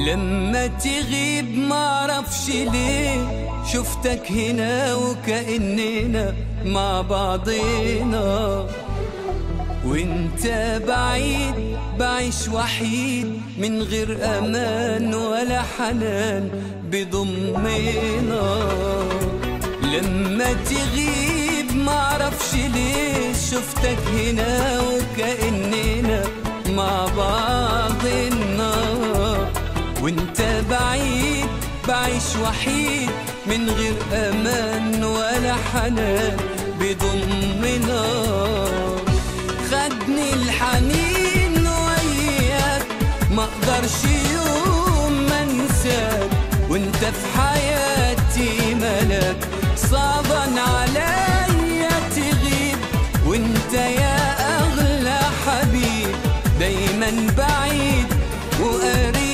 لما تغيب معرفش ليه شفتك هنا وكأننا مع بعضنا وانت بعيد بعيش وحيد من غير امان ولا حنان بضمنا لما تغيب معرفش ليه شفتك هنا وكأننا مع بعضنا وانت بعيد بعيش وحيد من غير امان ولا حنان بضمنا خدني الحنين وياك ما اقدرش يوم ما انساك وانت في حياتي ملاك صعبا عليا تغيب وانت يا اغلى حبيب دايما بعيد وقريب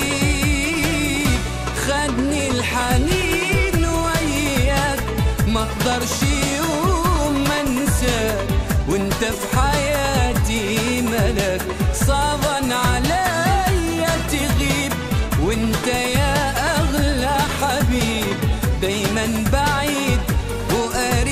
خدني الحنين وياك ما اقدرش يوم ما انساك وانت في حياتي ملك صعبا عليا تغيب وانت يا اغلى حبيب دايما بعيد وقريب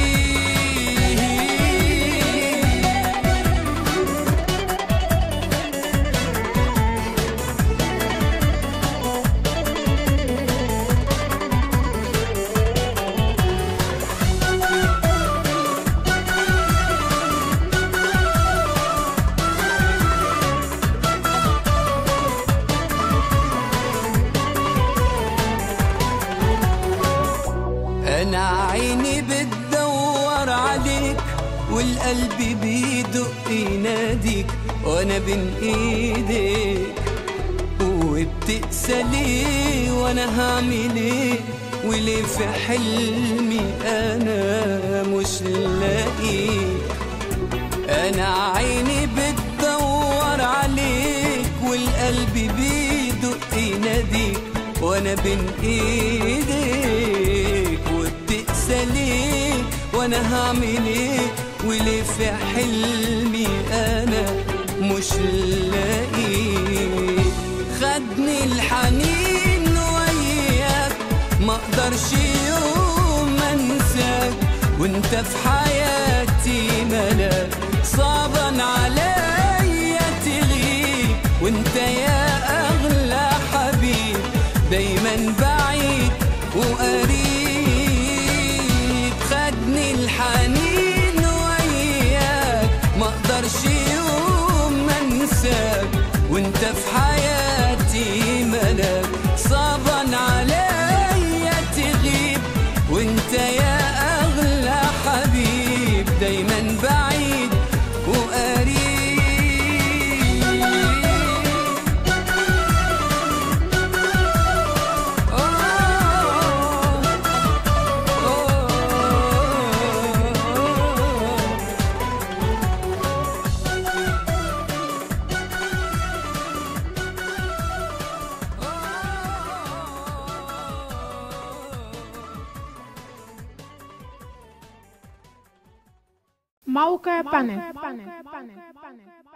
انا عيني بتدور عليك والقلب بيدق يناديك وانا بين ايديك وبتقسى ليه وانا هعمل ايه وليه في حلمي انا مش لاقيك انا عيني بتدور عليك والقلب بيدق يناديك وانا بين ايديك وبتقسى ليه وانا هعمل ايه وليه في حلمي انا مش لاقيك خدني الحنين وياك ما اقدرش يوم ما انساك وانت في حياتي ملاك صعبا عليا تغيب وانت يا اغلى حبيب دايما بعيد وقريب خدني الحنين وياك ما اقدرش يوم ما انساك وانت في حياتي ملاك صعبا عليا تغيب وانت يا اغلى حبيب دايما بعيد وقريب موقع بانل